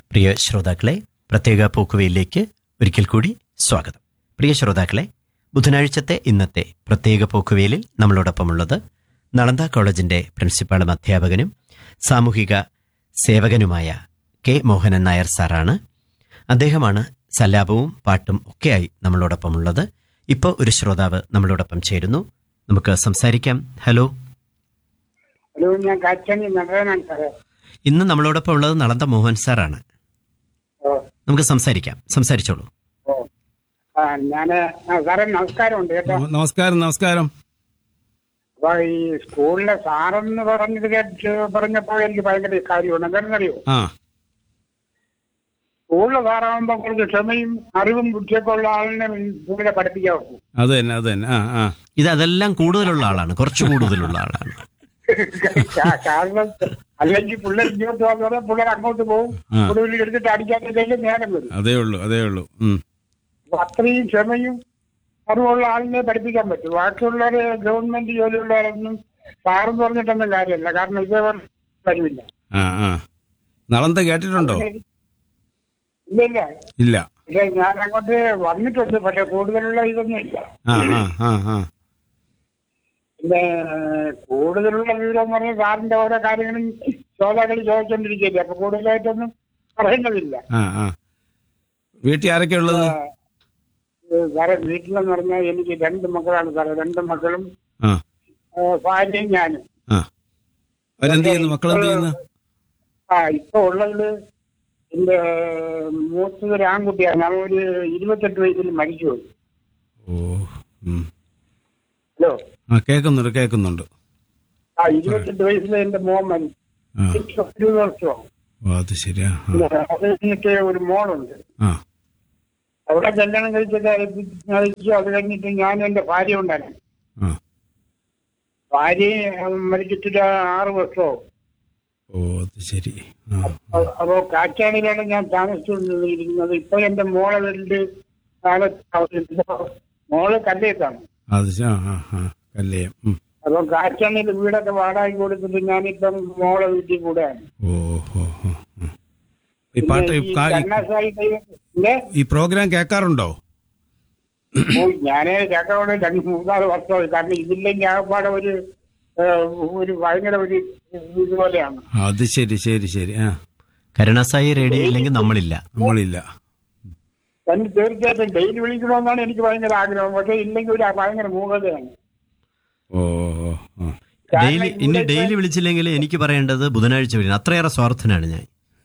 പ്രിയ ശ്രോതാക്കളെ പ്രത്യേക പോക്കുവയിലേക്ക് ഒരിക്കൽ കൂടി സ്വാഗതം പ്രിയ ശ്രോതാക്കളെ ബുധനാഴ്ചത്തെ ഇന്നത്തെ പ്രത്യേക പോക്കുവയിലിൽ നമ്മളോടൊപ്പമുള്ളത് നളന്ദ കോളേജിന്റെ പ്രിൻസിപ്പാളും അധ്യാപകനും സാമൂഹിക സേവകനുമായ കെ മോഹനൻ നായർ സാറാണ് അദ്ദേഹമാണ് സല്ലാപവും പാട്ടും ഒക്കെയായി നമ്മളോടൊപ്പമുള്ളത് ഇപ്പോൾ ഒരു ശ്രോതാവ് നമ്മളോടൊപ്പം ചേരുന്നു നമുക്ക് സംസാരിക്കാം ഹലോ ഹലോ ഞാൻ കാച്ചാണി നടനാണ് സാറേ ഇന്ന് നമ്മളോടൊപ്പം ഉള്ളത് നളന്ദ മോഹൻ സാറാണ് ഓ നമുക്ക് സംസാരിക്കാം സംസാരിച്ചോളൂ ഓ ആ ഞാൻ സാറേ നമസ്കാരമുണ്ട് കേട്ടോ നമസ്കാരം നമസ്കാരം അപ്പൊ ഈ സ്കൂളിലെ സാറെന്ന് പറഞ്ഞത് കേട്ട് പറഞ്ഞപ്പോ എനിക്ക് ഭയങ്കര കാര്യമാണ് എന്താണെന്നറിയോ ആ സ്കൂളിലെ സാറാകുമ്പോ കുറച്ച് ക്ഷമയും അറിവും ബുദ്ധിയൊക്കെ ഉള്ള ആളിനെ സ്കൂളിലെ പഠിപ്പിക്കാൻ ഒക്കും അത് തന്നെ അത് തന്നെ ആ ആ ഇത് അതെല്ലാം കൂടുതലുള്ള ആളാണ് കുറച്ച് കൂടുതലുള്ള ആളാണ് കാ- കാരണം അല്ലെങ്കിൽ പിള്ളേർ ഇങ്ങോട്ട് വന്നാൽ പിള്ളേർ അങ്ങോട്ട് പോകും ആ. ഒടുവിൽ എടുത്തിട്ട് അടിക്കാത്തതിന്റെ നേരം വരും അതേ ഉള്ളൂ അതേ ഉള്ളൂ ഉം. അപ്പൊ അത്രയും ക്ഷമയും അറിവുള്ള ആളിനെ പഠിപ്പിക്കാൻ പറ്റും ബാക്കിയുള്ളവര് ഗവൺമെന്റ് ജോലിയുള്ളവരൊന്നും സാറെന്ന് പറഞ്ഞിട്ടൊന്നും കാര്യമല്ല കാരണം ഇതേപോലെ കഴിവില്ല ആ ആ നളന്ത കേട്ടിട്ടുണ്ടോ ഇല്ല ഇല്ല ഇല്ല പക്ഷെ ഞാൻ അങ്ങോട്ട് വന്നിട്ടുണ്ട് പക്ഷെ കൂടുതലുള്ള ഇതൊന്നും ഇല്ല ആ ആ ആ ആ പിന്നെ കൂടുതലുള്ള വിവരം എന്ന് പറഞ്ഞാൽ സാറിന്റെ ഓരോ കാര്യങ്ങളും ശ്രോതാക്കൾ ചോദിച്ചോണ്ടിരിക്കുകയല്ലേ അപ്പൊ കൂടുതലായിട്ടൊന്നും പറയേണ്ടതില്ല ആ ആ വീട്ടിൽ ആരൊക്കെ ഉള്ളത് ഏഹ് സാറേ വീട്ടിലെന്ന് പറഞ്ഞാൽ എനിക്ക് രണ്ട് മക്കളാണ് സാറേ രണ്ട് മക്കളും ആ ഏഹ് ഭാര്യയും ഞാനും ആ അവരെന്ത് ചെയ്യുന്നു മക്കളെന്ത് ചെയ്യുന്നു ആ ഇപ്പൊ ഉള്ളത് എന്റെ മൂത്തത് ഒരു ആൺകുട്ടിയാണ് അവൻ ഒരു ഇരുപത്തെട്ട് വയസ്സിൽ മരിച്ചുപോയി ഓ ഉം. ഹലോ ആ കേൾക്കുന്നുണ്ട് കേൾക്കുന്നുണ്ട് ആ ഇരുപത്തെട്ട് വയസ്സിൽ എന്റെ മോൻ മരിച്ചു ആ എനിക്ക് ഇരുപത് വർഷമാണ് ഓ അത് ശരിയാ ആ പിന്നെ അത് കഴിഞ്ഞിട്ട് ഒരു മോളുണ്ട് ആ അവിടെ കല്യാണം കഴിച്ചത് കഴിച്ചു അത് കഴിഞ്ഞിട്ട് ഞാൻ എന്റെ ഭാര്യ ഉണ്ടായിരുന്നു ആ ഭാര്യ മരിച്ചിട്ട് ആറ് വർഷവും ഓ അത് ശരി ആ അ- അപ്പോ കാറ്റാടിയിലാണ് ഞാൻ താമസിച്ചുകൊണ്ടിരിക്കുന്നത് ഇപ്പൊ എന്റെ മോളെ വീട്ടില് കാലത്ത് താമസിക്കുന്നു. മോള് കല്ലേത്താണ് അത് ശ- ആ ആ ആ കല്ലയം ഉം. അപ്പൊ കാറ്റാണിയിൽ വീടൊക്കെ വാടക കൊടുത്തിട്ട് ഞാനിപ്പം മോളെ വീട്ടിൽ കൂടെയാണ് ഓ ഓ ഓ ഉം. ഈ പാട്ട് പിന്നെ ഈ ഈ കാ- ഈ- കരുണാസായി ദൈവത്തിന്റെ ഈ പ്രോഗ്രാം കേൾക്കാറുണ്ടോ ഓ, ഞാന് കേട്ടോടെ രണ്ട് മൂന്നാല് വർഷമായി കാരണം ഇതില്ലെങ്കിൽ ആകപ്പാടെ ഒരു ഏഹ്, ഒരു ഭയങ്കര ഒരു ഇതുപോലെയാണ് അത് ശരി ശരി ശരി ആ കരുണാസായി റേഡിയോ ഇല്ലെങ്കിൽ നമ്മളില്ല നമ്മളില്ല തന്നെ തീർച്ചയായിട്ടും ഡെയിലി വിളിക്കണമെന്നാണ് എനിക്ക് ഭയങ്കര ആഗ്രഹം പക്ഷെ ഇല്ലെങ്കിൽ ഒരു ഭയങ്കര മൂകതയാണ് ഓ ഓ ഓ ഡെയിലി ഇനി ഡെയിലി വിളിച്ചില്ലെങ്കിൽ എനിക്ക് പറയേണ്ടത് ബുധനാഴ്ച വരും അത്രയേറെ സ്വാർത്ഥനാണ് ഞാൻ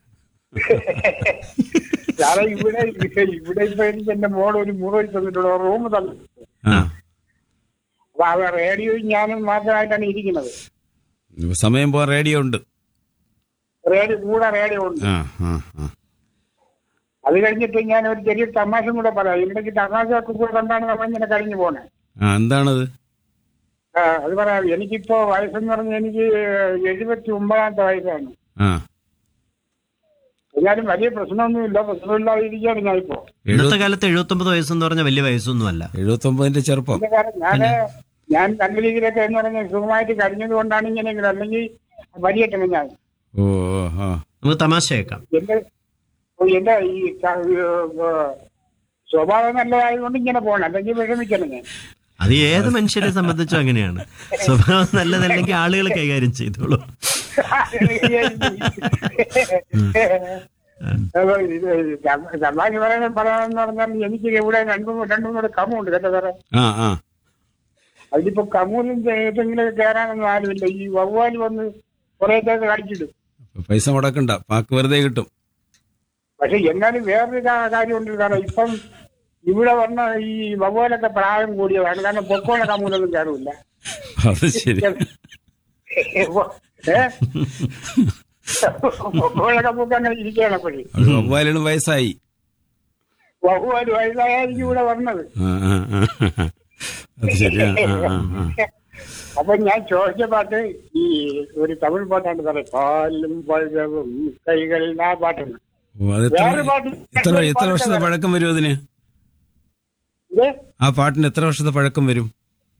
കാരണം ഇവിടെ ഇവിടെ ഇപ്പൊ എനിക്ക് എന്റെ മോൾ ഒരു മുറി തന്നിട്ടുള്ള റൂം തന്നെ ആ അപ്പൊ അവ റേഡിയോയും ഞാനും മാത്രമായിട്ടാണ് ഇരിക്കുന്നത് ഇപ്പൊ സമയം പോകാൻ റേഡിയോ ഉണ്ട് റേഡിയോ കൂടെ റേഡിയോ ഉണ്ട് ആ ആ ആ അത് കഴിഞ്ഞിട്ട് ഞാൻ ഒരു ചെറിയ തമാശ കൂടെ പറയാം ഇവിടേക്ക് തമാശ ഒക്കെ കൂടെ കണ്ടാണ് നമ്മൾ ഇങ്ങനെ കഴിഞ്ഞു പോണേ ആ എന്താണത് ആ, അത് പറയാം എനിക്കിപ്പോ വയസ്സെന്ന് പറഞ്ഞാൽ എനിക്ക് എഴുപത്തി ഒമ്പതാമത്തെ വയസ്സാണ് ആ എന്നാലും വലിയ പ്രശ്നമൊന്നുമില്ല പ്രശ്നമില്ലാതെ ഇരിക്കുകയാണ് ഞാൻ ഇപ്പോ ഇന്നത്തെ കാലത്ത് എഴുപത്തൊമ്പത് വയസ്സെന്ന് പറഞ്ഞാൽ വലിയ വയസ്സൊന്നുമല്ല എഴുപത്തി ഒമ്പതിന്റെ ചെറുപ്പം ഇതിന്റെ കാരണം ഞാന് ഞാൻ നല്ല രീതിയിലൊക്കെ എന്ന് പറഞ്ഞാൽ സുഖമായിട്ട് കഴിഞ്ഞത് കൊണ്ടാണ് ഇങ്ങനെയെങ്കിലും അല്ലെങ്കിൽ വലിയട്ടണം ഞാൻ ഓ ഓ ആ നമുക്ക് തമാശ കേൾക്കാം എന്റെ എന്റെ ഈ ക- ഏഹ് സ്വഭാവം നല്ലതായതുകൊണ്ട് ഇങ്ങനെ പോകണം അല്ലെങ്കിൽ വിഷമിക്കണം ഞാൻ അത് ഏത് മനുഷ്യരെ സംബന്ധിച്ചും അങ്ങനെയാണ് സ്വഭാവം നല്ലതല്ലെങ്കിൽ ആളുകൾ കൈകാര്യം ചെയ്തോളൂ അപ്പൊ ഇത് തമാശ പറയാൻ പറയാന്ന് പറഞ്ഞാൽ എനിക്ക് ഇവിടെ രണ്ടും രണ്ടും കൂടെ കമ്മുണ്ട് കേട്ടോ സാറേ ആ ആ അതിലിപ്പോ കമ്മൂലും ഏതെങ്കിലും കയറാനൊന്നും ആരുമില്ല ഈ വവ്വാല് വന്ന് കുറേയൊക്കെ കളിച്ചിടും അപ്പൊ പൈസ മുടക്കണ്ട പാക്ക് വെറുതെ കിട്ടും പക്ഷെ എന്നാലും വേറൊരു കാ- കാര്യമുണ്ട് കാരണം ഇപ്പം ഇവിടെ വന്ന ഈ വവ്വാലൊക്കെ പ്രായം കൂടിയതാണ് കാരണം പൊക്കോള കമ്മൂലൊന്നും കയറില്ല അത് ശരി പൊക്കോള കമ്മൂക്ക് അങ്ങനെ ഇരിക്കുകയാണ് അപ്പോഴേ അത് വവ്വാലിനും വയസ്സായി വവ്വാല് വയസ്സായായിരിക്കും ഇവിടെ വന്നത് ആ ആ ആ ആ. അത് ശരി ആ ആ ആ ആ അപ്പൊ ഞാൻ ചോദിച്ച പാട്ട് ഈ ഒരു തമിഴ് പാട്ടാണ് സാറേ പാലും പഴവും കൈകളിൽ ആ പാട്ടുണ്ട് ഓ അത് എത്ര വേറെ പാട്ട് എത്ര എത്ര വർഷത്തെ പഴക്കം വരും അതിന് ഇത് ആ പാട്ടിന് എത്ര വർഷത്തെ പഴക്കം വരും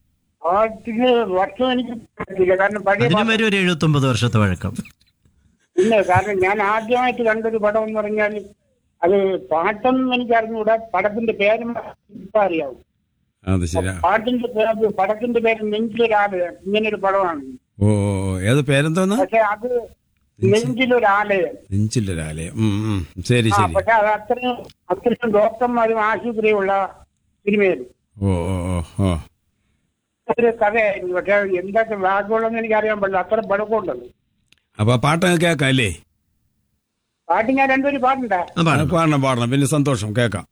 പാട്ടിന് വർഷം എനിക്ക് പറ്റില്ല കാരണം പഴയ അതിനും പാട്ട് വരും ഒരു എഴുപത്തൊമ്പത് വർഷത്തെ വഴക്കം പിന്നെ കാരണം ഞാൻ ആദ്യമായിട്ട് കണ്ടൊരു പടം എന്ന് പറഞ്ഞാൽ അത് പാട്ടൊന്നും എനിക്ക് അറിഞ്ഞുകൂടാ പടത്തിന്റെ പേരും ഇപ്പൊ അറിയാവും അത് ശരി ആ. പാട്ടിന്റെ പേര് പടത്തിന്റെ പേര് നെഞ്ചിലൊരാള് ഇങ്ങനൊരു പടമാണ് ഓ ഓ, ഓ. ഏത് പേരെന്തോന്ന് പക്ഷെ അത് നെഞ്ചിലൊരാലയം നെഞ്ചില്ലൊരാലയം ഉം, ഉം. ശരി ആ ശരി പക്ഷെ അത് അത്രയും അത്രയും ഡോക്ടർമാരും ആശുപത്രിയുള്ള സിനിമയായിരുന്നു ഓ ഓ ഓ ഓ ഒരു കഥയായിരുന്നു പക്ഷെ എന്തൊക്കെ വാക്കുകളൊന്നും എനിക്ക് അറിയാൻ പാടില്ല അത്ര പടക്കമുണ്ടത് അപ്പൊ ആ പാട്ടൊക്കെ കേൾക്കാം അല്ലേ പാട്ട് ഞാൻ രണ്ടുപേരും പാടണ്ട ആ, പാടാം. പാടണം പാടണം പിന്നെ സന്തോഷം കേൾക്കാം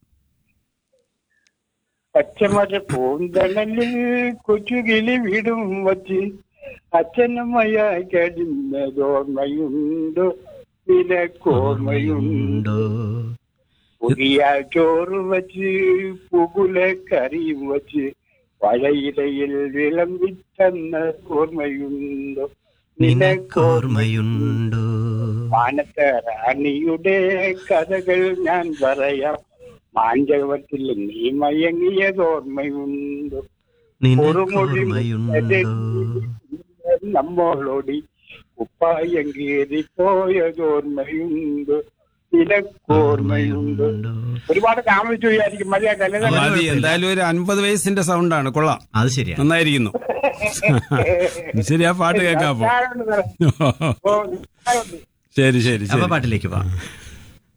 പച്ചമര പൂന്തണലിൽ കൊച്ചുകിളി വീടും വച്ച് അച്ഛനമ്മയായി കഴിഞ്ഞതോർമ്മയുണ്ടോ നിനക്കോർമ്മയുണ്ടോ പുതിയ ചോറ് വച്ച് പുകുല കറിയും വച്ച് പഴയിലയിൽ വിളമ്പിത്തന്ന ഓർമ്മയുണ്ടോ നിനക്കോർമ്മയുണ്ടോ മാനത്തെ റാണിയുടെ കഥകൾ ഞാൻ പറയാം മാഞ്ചവത്തിൽ നീ മയങ്ങിയത് ഓർമ്മയുണ്ടോ ഒരു മൊഴി നിനക്കോർമ്മയുണ്ടോ നമ്മോളോടി ഉപ്പായം കീറിപ്പോയത് ഓർമ്മയുണ്ടോ നിനക്കോർമ്മയുണ്ടോ ഒരുപാട് താമസിച്ചു വിചാരിക്കും മതിയാക്കല്ലേ മതി എന്തായാലും ഒരു അൻപത് വയസ്സിന്റെ സൗണ്ടാണ് കൊള്ളാം അത് ശരിയാ നന്നായിരിക്കുന്നു ശരി ആ പാട്ട് കേൾക്കാം അപ്പൊ ഓ, ശരി ശരി അപ്പൊ ശരി പാട്ടിലേക്ക് പോവാം